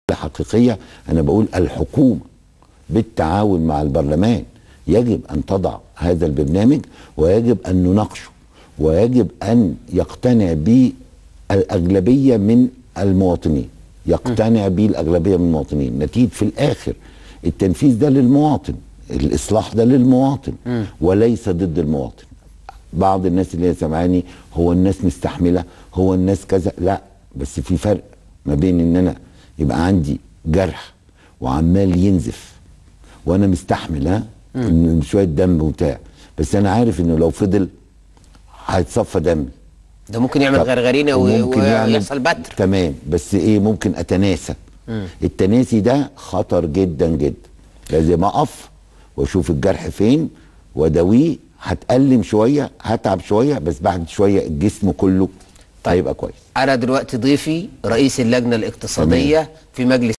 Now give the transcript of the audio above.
حقيقيه انا بقول الحكومه بالتعاون مع البرلمان يجب ان تضع هذا البرنامج ويجب ان نناقشه ويجب ان يقتنع به الاغلبيه من المواطنين يقتنع به الاغلبيه من المواطنين نتيجه في الاخر التنفيذ ده للمواطن الاصلاح ده للمواطن وليس ضد المواطن بعض الناس اللي هي سامعاني هو الناس مستحمله هو الناس كذا لا بس في فرق ما بين ان انا يبقى عندي جرح وعمال ينزف وانا مستحمل ها إن شويه دم وبتاع بس انا عارف انه لو فضل هيتصفى دمي ده ممكن يعمل طب غرغرينه و- وممكن يعمل- ويحصل بتر تمام بس ايه ممكن اتناسى التناسي ده خطر جدا جدا لازم اقف واشوف الجرح فين واداويه هتألم شويه هتعب شويه بس بعد شويه الجسم كله هيبقى كويس انا دلوقتي ضيفي رئيس اللجنه الاقتصاديه في مجلس